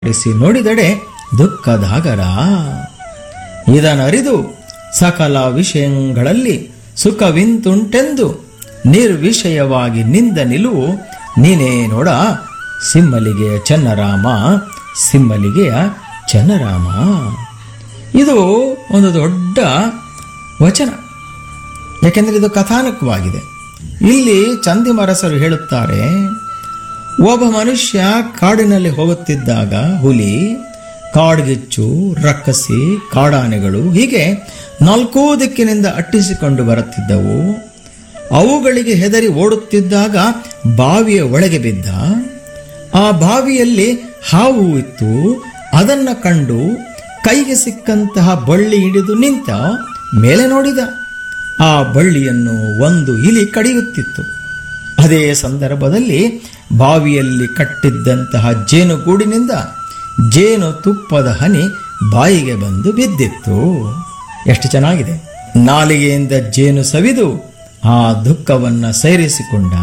ಮಾಡಿಸಿ ನೋಡಿದಡೆ ದುಃಖದಾಗರ ಇದನರಿದು ಸಕಲ ವಿಷಯಗಳಲ್ಲಿ ಸುಖವಿಂತುಂಟೆಂದು ನಿರ್ವಿಷಯವಾಗಿ ನಿಂದ ನಿಲುವು ನೀನೇ ನೋಡ ಸಿಮ್ಮಲಿಗೆಯ ಚನ್ನರಾಮ ಸಿಮ್ಮಲಿಗೆಯ ಚನ್ನರಾಮ ಇದು ಒಂದು ದೊಡ್ಡ ವಚನ ಯಾಕೆಂದರೆ ಇದು ಕಥಾನಕವಾಗಿದೆ ಇಲ್ಲಿ ಚಂದಿಮರಸರು ಹೇಳುತ್ತಾರೆ ಒಬ್ಬ ಮನುಷ್ಯ ಕಾಡಿನಲ್ಲಿ ಹೋಗುತ್ತಿದ್ದಾಗ ಹುಲಿ ಕಾಡ್ಗಿಚ್ಚು ರಕ್ಕಸಿ ಕಾಡಾನೆಗಳು ಹೀಗೆ ನಾಲ್ಕೂ ದಿಕ್ಕಿನಿಂದ ಅಟ್ಟಿಸಿಕೊಂಡು ಬರುತ್ತಿದ್ದವು ಅವುಗಳಿಗೆ ಹೆದರಿ ಓಡುತ್ತಿದ್ದಾಗ ಬಾವಿಯ ಒಳಗೆ ಬಿದ್ದ ಆ ಬಾವಿಯಲ್ಲಿ ಹಾವು ಇತ್ತು ಅದನ್ನ ಕಂಡು ಕೈಗೆ ಸಿಕ್ಕಂತಹ ಬಳ್ಳಿ ಹಿಡಿದು ನಿಂತ ಮೇಲೆ ನೋಡಿದ ಆ ಬಳ್ಳಿಯನ್ನು ಒಂದು ಇಲಿ ಕಡಿಯುತ್ತಿತ್ತು ಅದೇ ಸಂದರ್ಭದಲ್ಲಿ ಬಾವಿಯಲ್ಲಿ ಕಟ್ಟಿದ್ದಂತಹ ಜೇನುಗೂಡಿನಿಂದ ಜೇನು ತುಪ್ಪದ ಹನಿ ಬಾಯಿಗೆ ಬಂದು ಬಿದ್ದಿತ್ತು ಎಷ್ಟು ಚೆನ್ನಾಗಿದೆ ನಾಲಿಗೆಯಿಂದ ಜೇನು ಸವಿದು ಆ ದುಃಖವನ್ನ ಸೇರಿಸಿಕೊಂಡ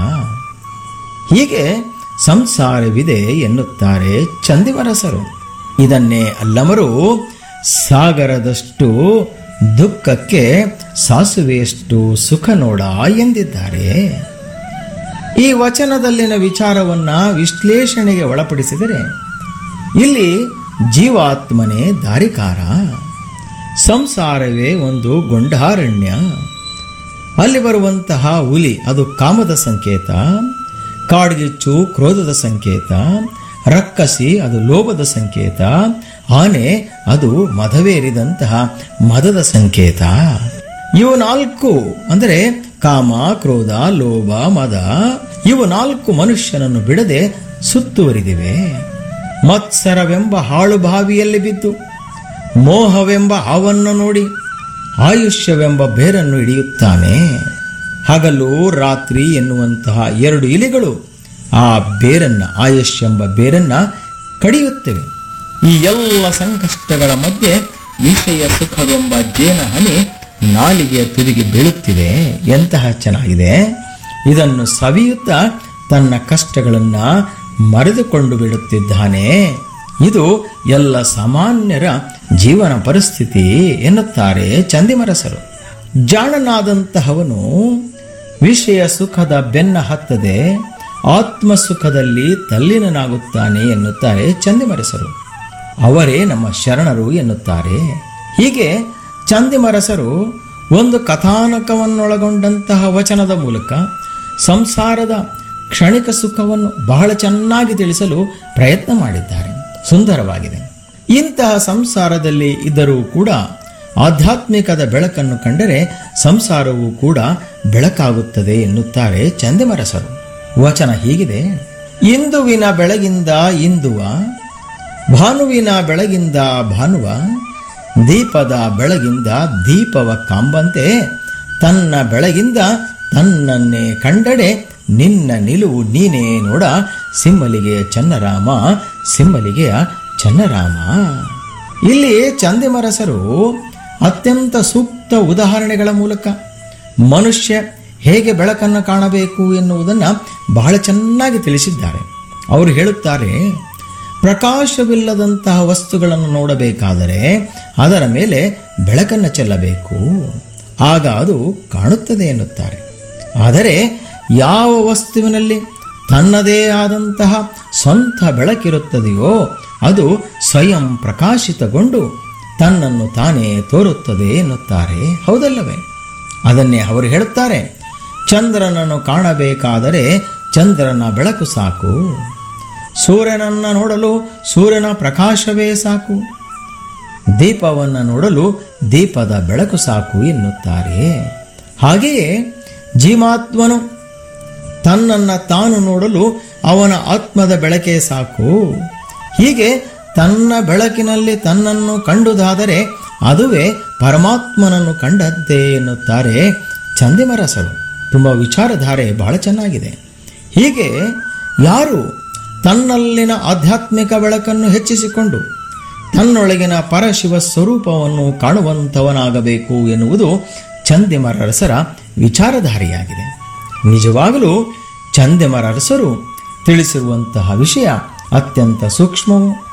ಹೀಗೆ ಸಂಸಾರವಿದೆ ಎನ್ನುತ್ತಾರೆ ಚಂದಿವರಸರು ಇದನ್ನೇ ಅಲ್ಲಮರು ಸಾಗರದಷ್ಟು ದುಃಖಕ್ಕೆ ಸಾಸುವೆಯಷ್ಟು ಸುಖ ನೋಡ ಎಂದಿದ್ದಾರೆ ಈ ವಚನದಲ್ಲಿನ ವಿಚಾರವನ್ನ ವಿಶ್ಲೇಷಣೆಗೆ ಒಳಪಡಿಸಿದರೆ ಇಲ್ಲಿ ಜೀವಾತ್ಮನೇ ದಾರಿಕಾರ ಸಂಸಾರವೇ ಒಂದು ಗೊಂಡಾರಣ್ಯ ಅಲ್ಲಿ ಬರುವಂತಹ ಹುಲಿ ಅದು ಕಾಮದ ಸಂಕೇತ ಕಾಡ್ಗಿಚ್ಚು ಕ್ರೋಧದ ಸಂಕೇತ ರಕ್ಕಸಿ ಅದು ಲೋಭದ ಸಂಕೇತ ಆನೆ ಅದು ಮದವೇರಿದಂತಹ ಮದದ ಸಂಕೇತ ಇವು ನಾಲ್ಕು ಅಂದರೆ ಕಾಮ ಕ್ರೋಧ ಲೋಭ ಮದ ಇವು ನಾಲ್ಕು ಮನುಷ್ಯನನ್ನು ಬಿಡದೆ ಸುತ್ತುವರಿದಿವೆ ಮತ್ಸರವೆಂಬ ಹಾಳು ಬಾವಿಯಲ್ಲಿ ಬಿದ್ದು ಮೋಹವೆಂಬ ಹಾವನ್ನು ನೋಡಿ ಆಯುಷ್ಯವೆಂಬ ಬೇರನ್ನು ಹಿಡಿಯುತ್ತಾನೆ ಹಗಲು ರಾತ್ರಿ ಎನ್ನುವಂತಹ ಎರಡು ಇಲಿಗಳು ಆ ಬೇರನ್ನ ಆಯುಷ್ ಎಂಬ ಬೇರನ್ನ ಕಡಿಯುತ್ತವೆ ಈ ಎಲ್ಲ ಸಂಕಷ್ಟಗಳ ಮಧ್ಯೆ ವಿಷಯ ಸುಖವೆಂಬ ಜೇನ ಹನಿ ನಾಲಿಗೆಯ ತುದಿಗೆ ಬೀಳುತ್ತಿದೆ ಎಂತಹ ಚೆನ್ನಾಗಿದೆ ಇದನ್ನು ಸವಿಯುತ್ತಾ ತನ್ನ ಕಷ್ಟಗಳನ್ನ ಮರೆದುಕೊಂಡು ಬಿಡುತ್ತಿದ್ದಾನೆ ಇದು ಎಲ್ಲ ಸಾಮಾನ್ಯರ ಜೀವನ ಪರಿಸ್ಥಿತಿ ಎನ್ನುತ್ತಾರೆ ಚಂದಿಮರಸರು ಜಾಣನಾದಂತಹವನು ವಿಷಯ ಸುಖದ ಬೆನ್ನ ಹತ್ತದೆ ಆತ್ಮ ಸುಖದಲ್ಲಿ ತಲ್ಲೀನನಾಗುತ್ತಾನೆ ಎನ್ನುತ್ತಾರೆ ಚಂದಿಮರಸರು ಅವರೇ ನಮ್ಮ ಶರಣರು ಎನ್ನುತ್ತಾರೆ ಹೀಗೆ ಚಂದಿಮರಸರು ಒಂದು ಕಥಾನಕವನ್ನೊಳಗೊಂಡಂತಹ ವಚನದ ಮೂಲಕ ಸಂಸಾರದ ಕ್ಷಣಿಕ ಸುಖವನ್ನು ಬಹಳ ಚೆನ್ನಾಗಿ ತಿಳಿಸಲು ಪ್ರಯತ್ನ ಮಾಡಿದ್ದಾರೆ ಸುಂದರವಾಗಿದೆ ಇಂತಹ ಸಂಸಾರದಲ್ಲಿ ಇದ್ದರೂ ಕೂಡ ಆಧ್ಯಾತ್ಮಿಕದ ಬೆಳಕನ್ನು ಕಂಡರೆ ಸಂಸಾರವು ಕೂಡ ಬೆಳಕಾಗುತ್ತದೆ ಎನ್ನುತ್ತಾರೆ ಚಂದಿಮರಸರು ವಚನ ಹೀಗಿದೆ ಇಂದುವಿನ ಬೆಳಗಿಂದ ಇಂದುವ ಭಾನುವಿನ ಬೆಳಗಿಂದ ಭಾನುವ ದೀಪದ ಬೆಳಗಿಂದ ದೀಪವ ಕಾಂಬಂತೆ ತನ್ನ ಬೆಳಗಿಂದ ತನ್ನನ್ನೇ ಕಂಡಡೆ ನಿನ್ನ ನಿಲುವು ನೀನೇ ನೋಡ ಸಿಮ್ಮಲಿಗೆಯ ಚನ್ನರಾಮ ಸಿಮ್ಮಲಿಗೆಯ ಚನ್ನರಾಮ ಇಲ್ಲಿ ಚಂದಿಮರಸರು ಅತ್ಯಂತ ಸೂಕ್ತ ಉದಾಹರಣೆಗಳ ಮೂಲಕ ಮನುಷ್ಯ ಹೇಗೆ ಬೆಳಕನ್ನು ಕಾಣಬೇಕು ಎನ್ನುವುದನ್ನು ಬಹಳ ಚೆನ್ನಾಗಿ ತಿಳಿಸಿದ್ದಾರೆ ಅವರು ಹೇಳುತ್ತಾರೆ ಪ್ರಕಾಶವಿಲ್ಲದಂತಹ ವಸ್ತುಗಳನ್ನು ನೋಡಬೇಕಾದರೆ ಅದರ ಮೇಲೆ ಬೆಳಕನ್ನು ಚೆಲ್ಲಬೇಕು ಆಗ ಅದು ಕಾಣುತ್ತದೆ ಎನ್ನುತ್ತಾರೆ ಆದರೆ ಯಾವ ವಸ್ತುವಿನಲ್ಲಿ ತನ್ನದೇ ಆದಂತಹ ಸ್ವಂತ ಬೆಳಕಿರುತ್ತದೆಯೋ ಅದು ಸ್ವಯಂ ಪ್ರಕಾಶಿತಗೊಂಡು ತನ್ನನ್ನು ತಾನೇ ತೋರುತ್ತದೆ ಎನ್ನುತ್ತಾರೆ ಹೌದಲ್ಲವೇ ಅದನ್ನೇ ಅವರು ಹೇಳುತ್ತಾರೆ ಚಂದ್ರನನ್ನು ಕಾಣಬೇಕಾದರೆ ಚಂದ್ರನ ಬೆಳಕು ಸಾಕು ಸೂರ್ಯನನ್ನ ನೋಡಲು ಸೂರ್ಯನ ಪ್ರಕಾಶವೇ ಸಾಕು ದೀಪವನ್ನು ನೋಡಲು ದೀಪದ ಬೆಳಕು ಸಾಕು ಎನ್ನುತ್ತಾರೆ ಹಾಗೆಯೇ ಜೀವಾತ್ಮನು ತನ್ನನ್ನು ತಾನು ನೋಡಲು ಅವನ ಆತ್ಮದ ಬೆಳಕೇ ಸಾಕು ಹೀಗೆ ತನ್ನ ಬೆಳಕಿನಲ್ಲಿ ತನ್ನನ್ನು ಕಂಡುದಾದರೆ ಅದುವೇ ಪರಮಾತ್ಮನನ್ನು ಕಂಡಂತೆ ಎನ್ನುತ್ತಾರೆ ಚಂದಿಮರಸರು ತುಂಬ ವಿಚಾರಧಾರೆ ಬಹಳ ಚೆನ್ನಾಗಿದೆ ಹೀಗೆ ಯಾರು ತನ್ನಲ್ಲಿನ ಆಧ್ಯಾತ್ಮಿಕ ಬೆಳಕನ್ನು ಹೆಚ್ಚಿಸಿಕೊಂಡು ತನ್ನೊಳಗಿನ ಪರಶಿವ ಸ್ವರೂಪವನ್ನು ಕಾಣುವಂಥವನಾಗಬೇಕು ಎನ್ನುವುದು ಚಂದಿಮರಸರ ವಿಚಾರಧಾರೆಯಾಗಿದೆ ನಿಜವಾಗಲೂ ಚಂದಿಮರಸರು ತಿಳಿಸಿರುವಂತಹ ವಿಷಯ ಅತ್ಯಂತ ಸೂಕ್ಷ್ಮವೂ